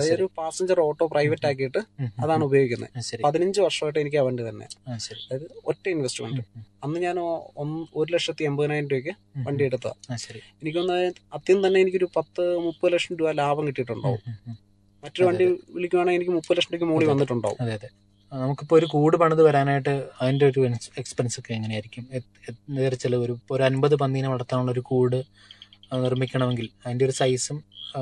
അതായത് ശരി. ഒരു പാസഞ്ചർ ഓട്ടോ പ്രൈവറ്റ് ആക്കിയിട്ട് ഉം, ഉം, അതാണ് ഉപയോഗിക്കുന്നത് ആ, ശരി പതിനഞ്ച് വർഷമായിട്ട് എനിക്ക് ആ വണ്ടി തന്നെ ആ, ശരി അതായത് ഒറ്റ ഇൻവെസ്റ്റ്മെന്റ് ഉം, ഉം, അന്ന് ഞാൻ ഒന്ന് ഒരു ലക്ഷത്തി എൺപതിനായിരം രൂപയ്ക്ക് ഉം, വണ്ടി എടുത്ത ആ, ശരി എനിക്കൊന്ന് ആദ്യം തന്നെ എനിക്കൊരു പത്ത് മുപ്പത് ലക്ഷം രൂപ ലാഭം കിട്ടിയിട്ടുണ്ടാവും ഉം, ഉം, ഉം. മറ്റൊരു വണ്ടി വിളിക്കുവാണെങ്കിൽ എനിക്ക് മുപ്പത് ലക്ഷം രൂപയ്ക്ക് മുകളിൽ അതെ. വന്നിട്ടുണ്ടാവും അതെ അതെ ആ, നമുക്കിപ്പോ ഒരു കൂട് പണിത് വരാനായിട്ട് അതിന്റെ ഒരു എക്സ്പെൻസ് ഒക്കെ എങ്ങനെയായിരിക്കും എ- എ- നേരെ ചിലവ് ഒരു ഇപ്പൊ ഒരു അൻപത് പന്നീനെ വളർത്താനുള്ള ഒരു കൂട് ആ, നിർമ്മിക്കണമെങ്കിൽ അതിന്റെ ഒരു സൈസും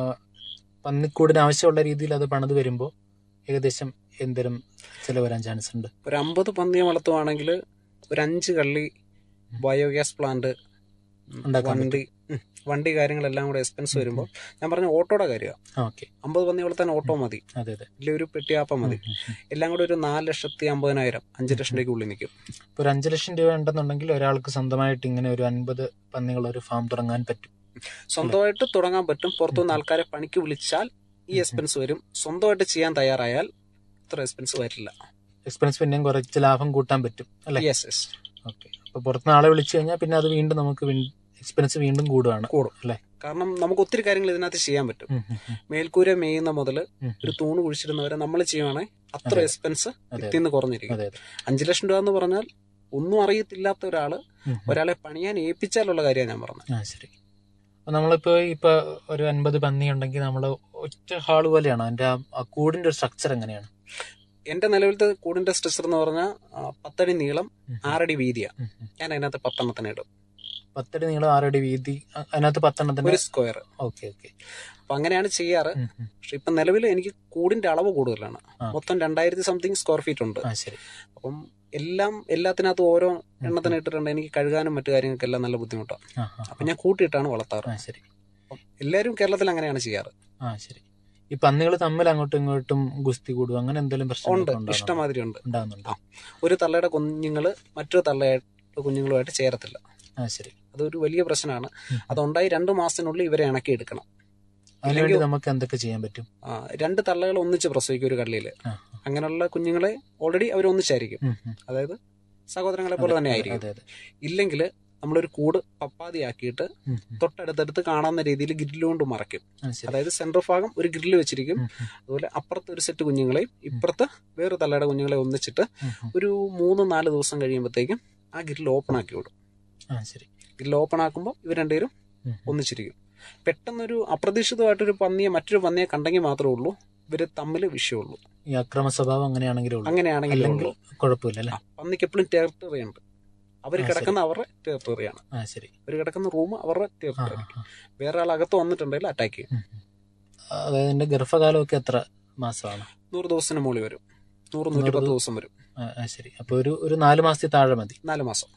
പന്നിക്കൂടിന് ആവശ്യമുള്ള രീതിയിൽ അത് പണിത് വരുമ്പോൾ ഏകദേശം എന്തരം ചിലവ് വരാൻ ചാൻസ് ഉണ്ട് ഒരു അമ്പത് പന്നിയെ വളർത്തുവാണെങ്കിൽ ഒരു അഞ്ച് കള്ളി ബയോഗ്യാസ് പ്ലാന്റ് ഉണ്ടാക്കാൻ വണ്ടി ഉം, വണ്ടി കാര്യങ്ങളെല്ലാം കൂടെ എക്സ്പെൻസ് വരുമ്പോൾ ഞാൻ പറഞ്ഞ ഓട്ടോയുടെ കാര്യമാണ് ഓക്കെ അമ്പത് പന്നി വളർത്താൻ ഓട്ടോ മതി അതെ അതെ ഇല്ല ഒരു പെട്ടിയാപ്പം മതി ഉം, ഉം, ഉം. എല്ലാം കൂടെ ഒരു നാല് ലക്ഷത്തി അമ്പതിനായിരം അഞ്ച് ലക്ഷം രൂപയ്ക്ക് ഉള്ളിൽ നിൽക്കും ഇപ്പൊ ഒരു അഞ്ചു ലക്ഷം രൂപ ഉണ്ടെന്നുണ്ടെങ്കിൽ ഒരാൾക്ക് സ്വന്തമായിട്ട് ഇങ്ങനെ ഒരു അൻപത് പന്നികളുള്ള ഒരു ഫാം തുടങ്ങാൻ പറ്റും സ്വന്തമായിട്ട് തുടങ്ങാൻ പറ്റും പുറത്തുനിന്ന് ആൾക്കാരെ പണിക്ക് വിളിച്ചാൽ ഈ എക്സ്പെൻസ് വരും സ്വന്തമായിട്ട് ചെയ്യാൻ തയ്യാറായാൽ ഇത്ര എക്സ്പെൻസ് വരില്ല എക്സ്പെൻസ് പിന്നെയും കുറച്ച് ലാഭം കൂട്ടാൻ പറ്റും അല്ലെ യെസ് യെസ് ഓക്കെ അപ്പൊ പുറത്തുനിന്ന് ആളെ വിളിച്ചു കഴിഞ്ഞാൽ പിന്നെ അത് വീണ്ടും നമുക്ക് എക്സ്പെൻസ് വീണ്ടും കൂടുകയാണ് കൂടും അല്ലേ? കാരണം നമുക്ക് ഒത്തിരി കാര്യങ്ങൾ ഇതിനകത്ത് ചെയ്യാൻ പറ്റും ഉം, ഉം, ഉം, മേൽക്കൂര മേയുന്ന മുതൽ ഉം, ഒരു തൂണ് കുഴിച്ചിടുന്നവരെ നമ്മൾ ചെയ്യുവാണെങ്കിൽ അത്ര അതെ. എക്സ്പെൻസ് അതെ ഇതിന്ന് കുറഞ്ഞിരിക്കും അതെ അതെ അഞ്ചു ലക്ഷം രൂപ എന്ന് പറഞ്ഞാൽ ഒന്നും അറിയത്തില്ലാത്ത ഒരാള് ഉം, ഉം. ഒരാളെ പണിയാൻ ഏൽപ്പിച്ചാലുള്ള കാര്യമാണ് ഞാൻ പറഞ്ഞത് ആ ശരി അപ്പൊ നമ്മളിപ്പോ ഇപ്പൊ ഒരു അൻപത് പന്നി ഉണ്ടെങ്കിൽ നമ്മൾ ഒറ്റ ഹാള് പോലെയാണോ അതിന്റെ ആ- ആ കൂടിന്റെ ഒരു സ്ട്രക്ചർ എങ്ങനെയാണ് എന്റെ നിലവിലത്തെ കൂടിന്റെ സ്ട്രക്ചർ എന്ന് പറഞ്ഞാൽ ആ, പത്തടി നീളം ഉം, ആറടി വീതിയാ ഉം, ഉം. ഞാൻ അതിനകത്ത് പത്തെണ്ണത്തിന് ഇടും പത്തടി നീളം ആറടി വീതി അ- അതിനകത്ത് പത്തെണ്ണത്തിന്റെ ഒരു സ്ക്വയർ ഓക്കെ ഓക്കെ അപ്പൊ അങ്ങനെയാണ് ചെയ്യാറ് പക്ഷെ ഇപ്പൊ നിലവിൽ എനിക്ക് കൂടിന്റെ അളവ് കൂടുതലാണ് ആ. മൊത്തം രണ്ടായിരത്തി സംതിങ് സ്ക്വയർ ഫീറ്റ് ഉണ്ട് ആ ശരി അപ്പം എല്ലാം എല്ലാത്തിനകത്തും ഓരോ എണ്ണത്തിന് ഇട്ടിട്ടുണ്ട് എനിക്ക് കഴുകാനും മറ്റു കാര്യങ്ങൾക്കെല്ലാം നല്ല ബുദ്ധിമുട്ടാണ് ആ ആ, അപ്പൊ ഞാൻ കൂട്ടിയിട്ടാണ് വളർത്താറ് ആ ശരി അപ്പം എല്ലാവരും കേരളത്തിൽ അങ്ങനെയാണ് ചെയ്യാറ് ആ ശരി ഈ പന്നികൾ തമ്മിൽ അങ്ങോട്ടും ഇങ്ങോട്ടും ഗുസ്തി കൂടും അങ്ങനെ എന്തെങ്കിലും ഉണ്ട് പ്രശ്നം ഇഷ്ടമാതിരി ഉണ്ട് ഉണ്ടാകുന്നുണ്ട് ഒരു തള്ളയുടെ കുഞ്ഞുങ്ങള് മറ്റൊരു തള്ളയുടെ കുഞ്ഞുങ്ങളുമായിട്ട് ചേരത്തില്ല ആ ശരി അതൊരു വലിയ പ്രശ്നമാണ് ഉം. അതുണ്ടായി രണ്ടു മാസത്തിനുള്ളിൽ ഇവരെ ഇണക്കി എടുക്കണം അതിനുവേണ്ടി ഇല്ലെങ്കിൽ- നമുക്ക് എന്തൊക്കെ ചെയ്യാൻ പറ്റും ആ, രണ്ട് തള്ളകൾ ഒന്നിച്ച് പ്രസവിക്കും ഒരു കള്ളിയില് ആ, അങ്ങനെയുള്ള കുഞ്ഞുങ്ങളെ ഓൾറെഡി അവർ ഒന്നിച്ചായിരിക്കും ഉം, ഉം. അതായത് സഹോദരങ്ങളെ പോലെ തന്നെ ആയിരിക്കും അതെ അതെ ഇല്ലെങ്കിൽ നമ്മളൊരു കൂട് പപ്പാതിയാക്കിയിട്ട് ഉം, ഉം. തൊട്ടടുത്തടുത്ത് കാണാവുന്ന രീതിയിൽ ഗ്രില്ല് കൊണ്ട് മറയ്ക്കും ആ, ശരി അതായത് സെൻട്രൽ ഭാഗം ഒരു ഗ്രില്ല് വെച്ചിരിക്കും ഉം, ഉം, അതുപോലെ അപ്പുറത്ത് ഒരു സെറ്റ് കുഞ്ഞുങ്ങളെയും ഇപ്പുറത്ത് വേറെ തള്ളയുടെ കുഞ്ഞുങ്ങളെ ഒന്നിച്ചിട്ട് ഉം, ഉം. ഒരു മൂന്ന് നാല് ദിവസം കഴിയുമ്പോഴത്തേക്കും ആ ഗ്രില്ല് ഓപ്പൺ ആക്കി വിടും ആ ശരി ഗ്രില്ല് ഓപ്പൺ ആക്കുമ്പോൾ ഇവർ രണ്ടുപേരും ഉം, ഉം. ഒന്നിച്ചിരിക്കും പെട്ടെന്നൊരു അപ്രതീക്ഷിതമായിട്ടൊരു പന്നിയെ മറ്റൊരു പന്നിയെ കണ്ടെങ്കിൽ മാത്രമേ ഉള്ളൂ ഇവര് തമ്മിൽ വിഷയമുള്ളൂ ഈ അക്രമ സ്വഭാവം അങ്ങനെയാണെങ്കിലേ ഉള്ളൂ അങ്ങനെയാണെങ്കിൽ അല്ലെങ്കിൽ ഉള്ളൂ. കുഴപ്പമില്ല അല്ലേ ആ, പന്നിക്ക് എപ്പോഴും ടെറിട്ടറി ഉണ്ട് അവർ ആ, കിടക്കുന്ന അവരുടെ ടെറിട്ടറിയാണ് ആ ശരി അവർ കിടക്കുന്ന റൂം അവരുടെ ആ, ടെറിട്ടറി ആ, ആ. വേറെ ആൾ അകത്ത് വന്നിട്ടുണ്ടെങ്കിൽ അറ്റാക്ക് ചെയ്യും ഉം, ഉം. അതായത് എന്റെ ഗർഭകാലമൊക്കെ എത്ര മാസമാണ് നൂറ് ദിവസത്തിന് മുകളിൽ വരും നൂറ് നൂറ്റി പത്ത് ദിവസം വരും ആ, ആ, ശരി അപ്പൊ ഒരു ഒരു നാല് മാസത്തിൽ താഴെ മതി നാല് മാസം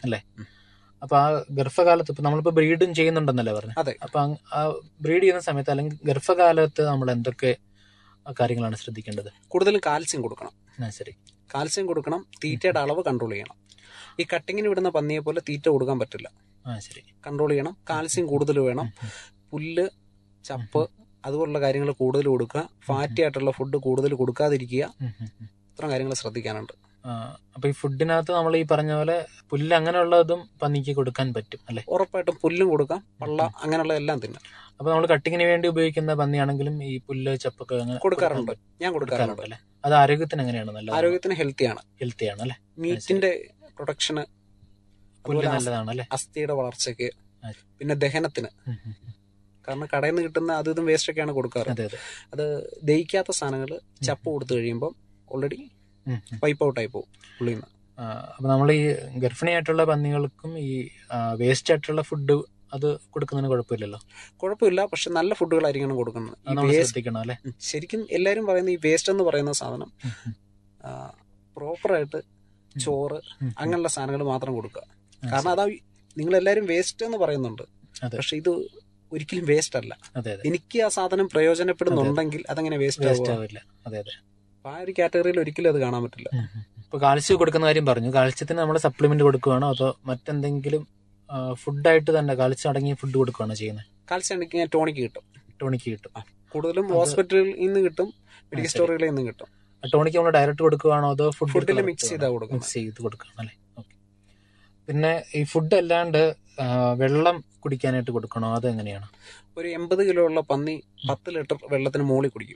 അപ്പൊ ആ ഗർഭകാലത്ത് ഇപ്പൊ നമ്മളിപ്പോ ബ്രീഡും ചെയ്യുന്നുണ്ടെന്നല്ലേ പറഞ്ഞു അതെ. അപ്പൊ അങ് ആ ബ്രീഡ് ചെയ്യുന്ന സമയത്ത് അല്ലെങ്കിൽ ഗർഭകാലത്ത് നമ്മൾ എന്തൊക്കെ കാര്യങ്ങളാണ് ശ്രദ്ധിക്കേണ്ടത് കൂടുതലും കാൽസ്യം കൊടുക്കണം ആ ശരി കാൽസ്യം കൊടുക്കണം തീറ്റയുടെ അളവ് കൺട്രോൾ ചെയ്യണം ഈ കട്ടിങ്ങിന് വിടുന്ന പന്നിയെ പോലെ തീറ്റ കൊടുക്കാൻ പറ്റില്ല ആ ശരി കൺട്രോൾ ചെയ്യണം കാൽസ്യം കൂടുതൽ വേണം ഉം, ഉം. പുല്ല് ചപ്പ് അതുപോലുള്ള കാര്യങ്ങൾ കൂടുതൽ കൊടുക്കുക ഫാറ്റി ആയിട്ടുള്ള ഫുഡ് കൂടുതൽ കൊടുക്കാതിരിക്കുക ഉം, ഉം, ഉം. ഇത്തരം കാര്യങ്ങൾ ശ്രദ്ധിക്കാനുണ്ട് ആ, അപ്പൊ ഈ ഫുഡിനകത്ത് നമ്മൾ ഈ പറഞ്ഞ പോലെ പുല്ല് അങ്ങനെയുള്ളതും പന്നിക്ക് കൊടുക്കാൻ പറ്റും അല്ലെ ഉറപ്പായിട്ടും പുല്ലും കൊടുക്കാം പള്ള അങ്ങനെയുള്ള എല്ലാം തിന്നാം അപ്പൊ നമ്മൾ കട്ടിങ്ങിന് വേണ്ടി ഉപയോഗിക്കുന്ന പന്നിയാണെങ്കിലും ഈ പുല്ല് ചപ്പൊക്കെ അങ്ങനെ കൊടുക്കാറുണ്ട് കൊടുക്കാൻ ഞാൻ കൊടുക്കാറുണ്ട് കൊടുക്കാറുണ്ട് അല്ലെ അത് ആരോഗ്യത്തിന് എങ്ങനെയാണ് നല്ലത് ആരോഗ്യത്തിന് ഹെൽത്തിയാണ് ഹെൽത്തി ആണ് അല്ലെ മീറ്റിന്റെ പ്രൊഡക്ഷന് പുല്ല് അതുപോലെ നല്ലതാണ് അല്ലെ അസ്ഥിയുടെ വളർച്ചയ്ക്ക് ആ. പിന്നെ ദഹനത്തിന് കാരണം കടയിൽ നിന്ന് കിട്ടുന്ന അത് ഇതും വേസ്റ്റ് ഒക്കെയാണ് കൊടുക്കാറ് അതെ അതെ അത് ദഹിക്കാത്ത സാധനങ്ങൾ ചപ്പ് കൊടുത്തു കഴിയുമ്പോൾ ഓൾറെഡി ഉം, ഉം. വൈപ്പ് ഔട്ട് ആയി പോകും ഉള്ളിൽ നിന്ന് ആ, അപ്പൊ നമ്മൾ ഈ ഗർഭിണിയായിട്ടുള്ള പന്നികൾക്കും ഈ വേസ്റ്റ് ആയിട്ടുള്ള ഫുഡ് അത് കൊടുക്കുന്നതിന് കുഴപ്പമില്ലല്ലോ കുഴപ്പമില്ല പക്ഷെ നല്ല ഫുഡുകളായിരിക്കണം കൊടുക്കുന്നത് അത് ഈ നമ്മൾ വേസ്റ്റ് ശ്രദ്ധിക്കണം അല്ലെ ശരിക്കും എല്ലാവരും പറയുന്ന ഈ വേസ്റ്റ് എന്ന് പറയുന്ന സാധനം ഉം, ഉം. പ്രോപ്പറായിട്ട് ചോറ് ഉം, ഉം. അങ്ങനെയുള്ള സാധനങ്ങൾ മാത്രം കൊടുക്കുക ആ, കാരണം അതാ നിങ്ങൾ എല്ലാവരും വേസ്റ്റ് എന്ന് പറയുന്നുണ്ട് അതെ. പക്ഷെ ഇത് ഒരിക്കലും വേസ്റ്റ് അല്ല അതെ അതെ എനിക്ക് ആ സാധനം പ്രയോജനപ്പെടുന്നുണ്ടെങ്കിൽ അതങ്ങനെ വേസ്റ്റ് വേസ്റ്റ് ആവുക ആവില്ല അതെ അതെ അപ്പൊ ആ ഒരു കാറ്റഗറിയിൽ ഒരിക്കലും അത് കാണാൻ പറ്റില്ല ഉം, ഉം. ഇപ്പൊ കാൽസ്യം കൊടുക്കുന്ന കാര്യം പറഞ്ഞു കാൽസ്യത്തിന് നമ്മൾ സപ്ലിമെന്റ് കൊടുക്കുകയാണോ അതോ മറ്റെന്തെങ്കിലും ഫുഡായിട്ട് തന്നെ കാൽസ്യം അടങ്ങിയ ഫുഡ് കൊടുക്കുകയാണോ ചെയ്യുന്നത് കാൽസ്യം ഉണ്ടെങ്കിൽ ടോണിക്ക് കിട്ടും ടോണിക്ക് കിട്ടും കൂടുതലും അത് ഹോസ്പിറ്റലിൽ നിന്ന് കിട്ടും മെഡിക്കൽ ശരി. സ്റ്റോറുകളിൽ നിന്ന് കിട്ടും ആ ടോണിക്ക് നമ്മൾ ഡയറക്റ്റ് കൊടുക്കുകയാണോ അതോ ഫുഡ് ഫുഡിൽ മിക്സ് ചെയ്താ കൊടുക്കുന്നത് മിക്സ് ചെയ്ത് കൊടുക്കണം അല്ലേ ഓക്കെ പിന്നെ ഈ ഫുഡ് അല്ലാണ്ട് ആ, വെള്ളം കുടിക്കാനായിട്ട് കൊടുക്കണോ അത് എങ്ങനെയാണ് ഒരു എൺപത് കിലോ ഉള്ള പന്നി പത്ത് ലിറ്റർ വെള്ളത്തിന് മുകളിൽ കുടിക്കും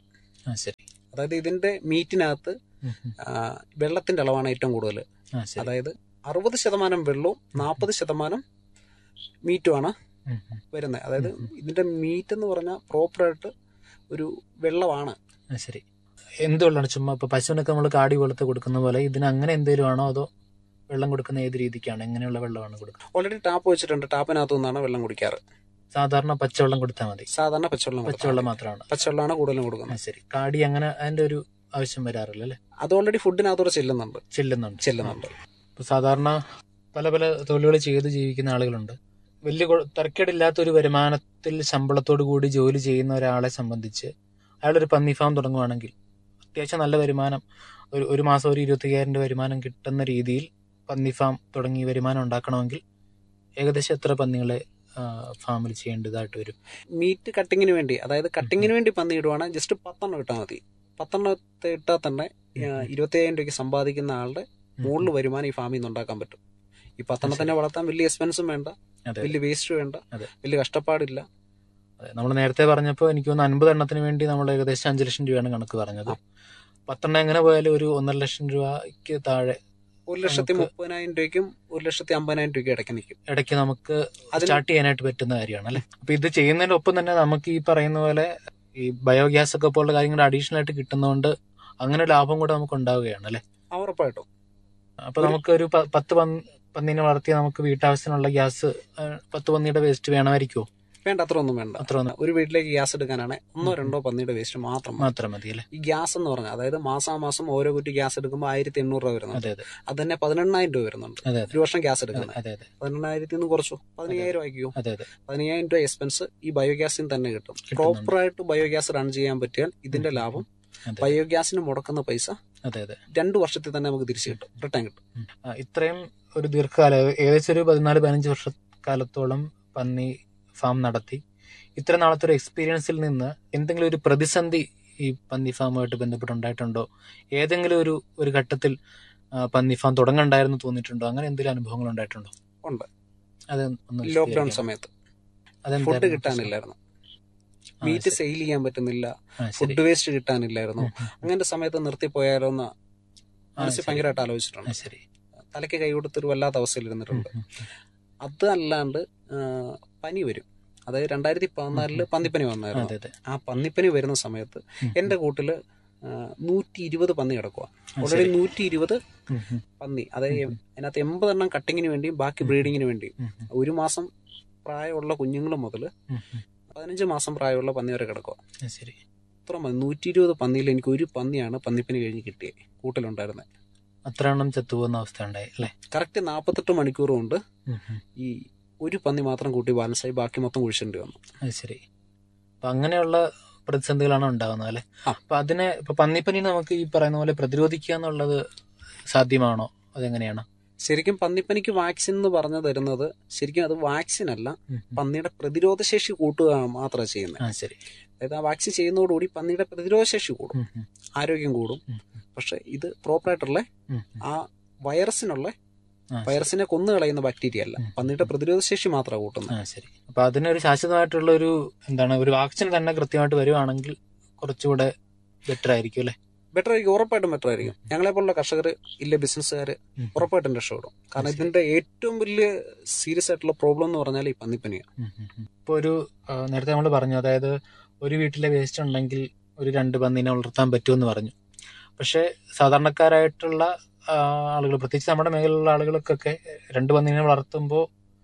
ആ ശരി അതായത് ഇതിന്റെ മീറ്റിനകത്ത് ഉം, ഉം. ആ, വെള്ളത്തിന്റെ അളവാണ് ഏറ്റവും കൂടുതൽ ആ ശരി അതായത് അറുപത് ശതമാനം വെള്ളവും നാൽപ്പത് ശതമാനം മീറ്റുമാണ് ഉം, ഉം. വരുന്നത് അതായത് ഉം. ഇതിന്റെ മീറ്റ് എന്ന് പറഞ്ഞാൽ പ്രോപ്പറായിട്ട് ഒരു വെള്ളമാണ് ആ ശരി എന്ത് വെള്ളമാണ് ചുമ്മാ ഇപ്പൊ പശുവിനൊക്കെ നമ്മൾ കാടി വെള്ളത്ത് കൊടുക്കുന്ന പോലെ ഇതിന് അങ്ങനെ എന്തെങ്കിലും ആണോ അതോ വെള്ളം കൊടുക്കുന്ന ഏത് രീതിക്കാണ് എങ്ങനെയുള്ള വെള്ളമാണ് കൊടുക്കുന്നത് ഓൾറെഡി ടാപ്പ് വെച്ചിട്ടുണ്ട് ടാപ്പിനകത്തു നിന്നാണ് വെള്ളം കുടിക്കാറ് സാധാരണ പച്ചവെള്ളം കൊടുത്താൽ മതി സാധാരണ പച്ചവെള്ളം കൊടുത്താൽ പച്ചവെള്ളം മതി. മാത്രമാണ് പച്ചവെള്ളമാണ് കൂടുതലും ആ കൊടുക്കുന്നത് ശരി കാടി അങ്ങനെ അതിന്റെ ഒരു ആവശ്യം വരാറില്ല അല്ലേ അത് ഓൾറെഡി ഫുഡിനകത്തൂടെ ചെല്ലുന്നുണ്ട് ചെല്ലുന്നുണ്ട് ചെല്ലുന്നുണ്ട് ഇപ്പൊ സാധാരണ പല പല തൊഴിലുകൾ ചെയ്ത് ജീവിക്കുന്ന ആളുകളുണ്ട് വലിയ കൊ- തരക്കേടില്ലാത്ത ഒരു വരുമാനത്തിൽ ശമ്പളത്തോടു കൂടി ജോലി ചെയ്യുന്ന ഒരാളെ സംബന്ധിച്ച് അയാളൊരു പന്നി ഫാം തുടങ്ങുവാണെങ്കിൽ അത്യാവശ്യം നല്ല വരുമാനം ഒരു ഒരു മാസം ഒരു ഇരുപത്തി അയ്യായിരം രൂപ വരുമാനം കിട്ടുന്ന രീതിയിൽ പന്നി ഫാം തുടങ്ങി വരുമാനം ഉണ്ടാക്കണമെങ്കിൽ ഏകദേശം എത്ര പന്നികളെ ആ, ഫാമിൽ ചെയ്യേണ്ടതായിട്ട് വരും മീറ്റ് കട്ടിങ്ങിന് വേണ്ടി അതായത് കട്ടിങ്ങിന് വേണ്ടി പന്നി ഇടുവാണെങ്കിൽ ജസ്റ്റ് പത്തെണ്ണം ഇട്ടാൽ മതി പത്തെണ്ണത്തെ ഇട്ടാൽ തന്നെ ഇരുപത്തി അയ്യായിരം രൂപയ്ക്ക് സമ്പാദിക്കുന്ന ആളുടെ മുകളിൽ വരുമാനം ഈ ഫാമിൽ നിന്ന് ഉണ്ടാക്കാൻ പറ്റും ഈ പത്തെണ്ണത്തിനെ വളർത്താൻ വലിയ എക്സ്പെൻസും വേണ്ട അതെ വലിയ വേസ്റ്റ് വേണ്ട അതെ. വലിയ കഷ്ടപ്പാടില്ല നമ്മൾ നേരത്തെ പറഞ്ഞപ്പോൾ എനിക്ക് തോന്നുന്നു അൻപത് എണ്ണത്തിന് വേണ്ടി നമ്മൾ ഏകദേശം അഞ്ച് ലക്ഷം രൂപയാണ് കണക്ക് പറഞ്ഞത് പത്തെണ്ണം എങ്ങനെ പോയാലും ഒരു ഒന്നര ലക്ഷം രൂപയ്ക്ക് താഴെ ഒരു ലക്ഷത്തി നമുക്ക് മുപ്പതിനായിരം രൂപയ്ക്കും ഒരു ലക്ഷത്തി അമ്പതിനായിരം രൂപയ്ക്കും ഇടയ്ക്ക് നിൽക്കും ഇടയ്ക്ക് നമുക്ക് അതിന് സ്റ്റാർട്ട് ചെയ്യാനായിട്ട് പറ്റുന്ന കാര്യമാണ് അല്ലെ അപ്പൊ ഇത് ചെയ്യുന്നതിന്റെ ഒപ്പം തന്നെ നമുക്ക് ഈ പറയുന്ന പോലെ ഈ ബയോഗ്യാസ് ഒക്കെ പോലുള്ള കാര്യങ്ങൾ അഡീഷണൽ ആയിട്ട് കിട്ടുന്നതുകൊണ്ട് അങ്ങനെ ലാഭം കൂടെ നമുക്ക് ഉണ്ടാവുകയാണ് അല്ലെ ഉറപ്പായിട്ടും അപ്പൊ നമുക്ക് ഒരു പ- പത്ത് പന്നി- പന്നീനെ വളർത്തി നമുക്ക് വീട്ടാവശ്യത്തിനുള്ള ഗ്യാസ് പത്ത് പന്നിയുടെ വേസ്റ്റ് വേണമായിരിക്കുമോ വേണ്ട അത്ര ഒന്നും വേണ്ട അത്ര ഒന്നും ഒരു വീട്ടിലേക്ക് ഗ്യാസ് എടുക്കാനാണെങ്കിൽ ഒന്നോ ഉം. രണ്ടോ പന്നിയുടെ വേസ്റ്റ് മാത്രം മതി. മാത്രം മതി അല്ലെ ഈ ഗ്യാസ് എന്ന് പറഞ്ഞാൽ അതായത് മാസാമാസം ഓരോ കുറ്റി ഗ്യാസ് എടുക്കുമ്പോൾ ആയിരത്തി എണ്ണൂറ് രൂപ വരുന്നുണ്ട് അതെ അതെ അത് തന്നെ പതിനെണ്ണായിരം രൂപ വരുന്നുണ്ട് അതെ അതെ ഒരു വർഷം ഗ്യാസ് അതെ എടുക്കുന്നത് അതെ അതെ പതിനെണ്ണായിരത്തി നിന്ന് കുറച്ചു പതിനയ്യായിരം ആക്കിയോ അതെ അതെ പതിനയ്യായിരം രൂപ എക്സ്പെൻസ് ഈ ബയോഗ്യാസിന് തന്നെ കിട്ടും കിട്ടുന്നുണ്ട്. പ്രോപ്പറായിട്ട് ബയോഗ്യാസ് റൺ ചെയ്യാൻ പറ്റിയാൽ ഇതിന്റെ ഉം. ലാഭം അതെ ബയോഗ്യാസിന് മുടക്കുന്ന പൈസ അതെ അതെ രണ്ടു വർഷത്തിൽ തന്നെ നമുക്ക് തിരിച്ചു കിട്ടും റിട്ടേൺ കിട്ടും ഉം. ആ, ഇത്രയും ഒരു ദീർഘകാലം ഏകദേശം ഒരു പതിനാല് പതിനഞ്ച് വർഷക്കാലത്തോളം പന്നി ഫാം നടത്തി ഇത്ര നാളത്തെ ഒരു എക്സ്പീരിയൻസിൽ നിന്ന് എന്തെങ്കിലും ഒരു പ്രതിസന്ധി ഈ പന്നി ഫാമുമായിട്ട് ബന്ധപ്പെട്ടുണ്ടായിട്ടുണ്ടോ ഏതെങ്കിലും ഒരു ഒരു ഘട്ടത്തിൽ ആ, പന്നി ഫാം തുടങ്ങണ്ടായിരുന്നു തോന്നിയിട്ടുണ്ടോ അങ്ങനെ എന്തെങ്കിലും അനുഭവങ്ങൾ ഉണ്ടായിട്ടുണ്ടോ ഉണ്ട്. അത് ഒന്ന് ലോക്ക്ഡൌൺ വിശദീകരിക്കാമോ? സമയത്ത് അതെന്തായിരുന്നു ഫുഡ് പ്രശ്നം? കിട്ടാനില്ലായിരുന്നു ആ, മീറ്റ് ശരി. സെയിൽ ചെയ്യാൻ പറ്റുന്നില്ല ആ, ശരി. ഫുഡ് വേസ്റ്റ് കിട്ടാനില്ലായിരുന്നു ഉം, ഉം. അങ്ങനത്തെ സമയത്ത് നിർത്തിപ്പോയാലോ എന്ന് ആ, മനസ്സിൽ ശരി. ഭയങ്കരമായിട്ട് ആ, ആലോചിച്ചിട്ടുണ്ട് ശരി തലയ്ക്ക് കൈ കൊടുത്തൊരു വല്ലാത്ത അവസ്ഥയിൽ ഇരുന്നിട്ടുണ്ട് ഉം, ഉം. അത് അല്ലാണ്ട് ആ, പനി വരും അതായത് രണ്ടായിരത്തി പതിനാലില് ഉം. പന്നിപ്പനി വന്നായിരുന്നു അതെ അതെ ആ പന്നിപ്പനി വരുന്ന സമയത്ത് ഉം, എന്റെ കൂട്ടില് നൂറ്റി ഇരുപത് പന്നി കിടക്കുക ആ, ഓൾറെഡി ശരി. നൂറ്റി ഇരുപത് ഉം, ഉം, പന്നി അതായത് ഉം. അതിനകത്ത് എൺപതെണ്ണം കട്ടിങ്ങിന് വേണ്ടിയും ബാക്കി ഉം. ബ്രീഡിങ്ങിന് വേണ്ടിയും ഉം, ഉം, ഒരു മാസം പ്രായമുള്ള കുഞ്ഞുങ്ങൾ മുതൽ ഉം, ഉം. പതിനഞ്ച് മാസം പ്രായമുള്ള പന്നി വരെ കിടക്കുക ആ, ശരി അത്ര മതി നൂറ്റി ഇരുപത് പന്നിയിൽ എനിക്ക് ഒരു പന്നിയാണ് പന്നിപ്പനി കഴിഞ്ഞ് കിട്ടിയത് കൂട്ടിലുണ്ടായിരുന്നത് അത്ര എണ്ണം ചത്തുപോകുന്ന അവസ്ഥ ഉണ്ടായി അല്ലേ കറക്റ്റ് നാൽപ്പത്തെട്ട് മണിക്കൂർ കൊണ്ട് ഉം, ഉം. ഈ ഒരു പന്നി മാത്രം കൂട്ടി ബാലൻസായി ബാക്കി മൊത്തം കുഴിച്ചേണ്ടി വന്നു അത് ശരി അപ്പൊ അങ്ങനെയുള്ള പ്രതിസന്ധികളാണ് ഉണ്ടാകുന്നത് അല്ലെ ആ. അപ്പൊ അതിനെ ഇപ്പൊ പന്നിപ്പനി നമുക്ക് ഈ പറയുന്ന പോലെ പ്രതിരോധിക്കുക എന്നുള്ളത് സാധ്യമാണോ അതെങ്ങനെയാണ് ശരിക്കും പന്നിപ്പനിക്ക് വാക്സിൻ എന്ന് പറഞ്ഞു തരുന്നത് ശരിക്കും അത് വാക്സിൻ അല്ല ഉം, ഉം. പന്നിയുടെ പ്രതിരോധ ശേഷി കൂട്ടുക മാത്രമാണ് ചെയ്യുന്നത് ആ ശരി അതായത് ആ വാക്സിൻ ചെയ്യുന്നതോടുകൂടി പന്നിയുടെ പ്രതിരോധ ശേഷി കൂടും ഉം, ഉം, ആരോഗ്യം കൂടും ഉം, ഉം. പക്ഷെ ഇത് പ്രോപ്പറായിട്ടുള്ള ഉം, ഉം. ആ വൈറസിനുള്ള ആ, ശരി. വൈറസിനെ കൊന്നു കളയുന്ന ബാക്ടീരിയ അല്ല ഉം. പന്നിയുടെ പ്രതിരോധ ശേഷി മാത്രമാണ് കൂട്ടുന്നത് ആ ശരി അപ്പൊ അതിനൊരു ശാശ്വതമായിട്ടുള്ള ഒരു എന്താണ് ഒരു വാക്സിൻ തന്നെ കൃത്യമായിട്ട് വരുവാണെങ്കിൽ കുറച്ചുകൂടെ ബെറ്റർ ആയിരിക്കും അല്ലെ ബെറ്റർ ആയിരിക്കും ഉറപ്പായിട്ടും ബെറ്റർ ആയിരിക്കും ഞങ്ങളെ പോലുള്ള കർഷകർ ഇല്ല ബിസിനസ്സുകാർ ഉം. ഉറപ്പായിട്ടും രക്ഷപ്പെടും കാരണം ശരി. ഇതിന്റെ ഏറ്റവും വലിയ സീരിയസ് ആയിട്ടുള്ള പ്രോബ്ലം എന്ന് പറഞ്ഞാൽ ഈ പന്നിപ്പനിയാണ് ഇപ്പൊ ഒരു ആ, നേരത്തെ നമ്മൾ പറഞ്ഞു അതായത് ഒരു വീട്ടിലെ വേസ്റ്റ് ഉണ്ടെങ്കിൽ ഒരു രണ്ട് പന്നീനെ വളർത്താൻ പറ്റുമെന്ന് പറഞ്ഞു പക്ഷെ സാധാരണക്കാരായിട്ടുള്ള ആളുകൾ പ്രത്യേകിച്ച് നമ്മുടെ മേഖലയിലുള്ള ആളുകൾക്കൊക്കെ രണ്ട് പന്നീനെ വളർത്തുമ്പോൾ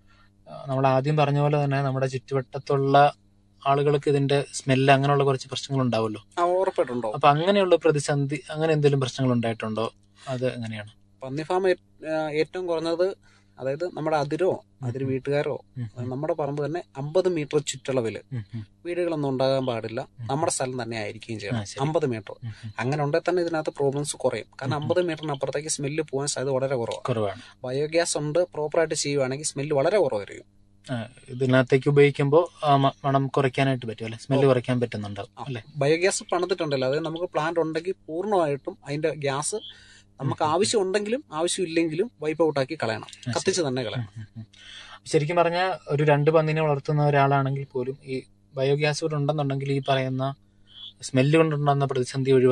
നമ്മൾ ആദ്യം പറഞ്ഞ പോലെ തന്നെ നമ്മുടെ ചുറ്റുവട്ടത്തുള്ള ആളുകൾക്ക് ഇതിന്റെ സ്മെല്ല് അങ്ങനെയുള്ള കുറച്ച് പ്രശ്നങ്ങൾ ഉണ്ടാവുമല്ലോ ആ ഉറപ്പായിട്ടും ഉണ്ടാവും അപ്പൊ അങ്ങനെയുള്ള പ്രതിസന്ധി അങ്ങനെ എന്തെങ്കിലും പ്രശ്നങ്ങൾ ഉണ്ടായിട്ടുണ്ടോ അത് എങ്ങനെയാണ് പന്നി ഫാം ഏറ്റവും കുറഞ്ഞത് അതായത് നമ്മുടെ അതിരോ അതിര് വീട്ടുകാരോ ഉം, ഉം, നമ്മുടെ പറമ്പ് തന്നെ അമ്പത് മീറ്റർ ചുറ്റളവില് ഉം, ഉം, വീടുകളൊന്നും ഉണ്ടാകാൻ പാടില്ല ഉം. നമ്മുടെ സ്ഥലം തന്നെ ആയിരിക്കുകയും ആ, ചെയ്യണം ശരി. അമ്പത് മീറ്റർ ഉം, ഉം. അങ്ങനെ ഉണ്ടെങ്കിൽ തന്നെ ഇതിനകത്ത് പ്രോബ്ലംസ് കുറയും കാരണം ഉം. അമ്പത് മീറ്ററിന് അപ്പുറത്തേക്ക് സ്മെല്ല് പോകാൻ സാധ്യത വളരെ കുറവാണ് കുറവാണ് ബയോഗ്യാസ് ഉണ്ട് പ്രോപ്പറായിട്ട് ചെയ്യുവാണെങ്കിൽ സ്മെല്ല് വളരെ കുറവായിരിക്കും ആ, ഇതിനകത്തേക്ക് ഉപയോഗിക്കുമ്പോൾ മണം കുറയ്ക്കാനായിട്ട് പറ്റും അല്ലെ സ്മെല്ല് കുറയ്ക്കാൻ പറ്റുന്നുണ്ടാവും അല്ലെ ബയോഗ്യാസ് പണിതിട്ടുണ്ടല്ലോ അതായത് നമുക്ക് പ്ലാന്റ് ഉണ്ടെങ്കിൽ പൂർണ്ണമായിട്ടും അതിന്റെ ഗ്യാസ് നമുക്ക് ഉം. ആവശ്യം ഉണ്ടെങ്കിലും ആവശ്യമില്ലെങ്കിലും വൈപ്പ് ഔട്ട് ആക്കി കളയണം കത്തിച്ച് തന്നെ കളയണം ഉം, ഉം, ഉം. ശരിക്കും പറഞ്ഞാൽ ഒരു രണ്ട് പന്നിനെ വളർത്തുന്ന ഒരാളാണെങ്കിൽ പോലും ഈ ബയോഗ്യാസ് കൂടെ ഉണ്ടെന്നുണ്ടെങ്കിൽ ഈ പറയുന്ന സ്മെല്ല് കൊണ്ടുണ്ടാകുന്ന പ്രതിസന്ധി ഒഴിവാക്കാൻ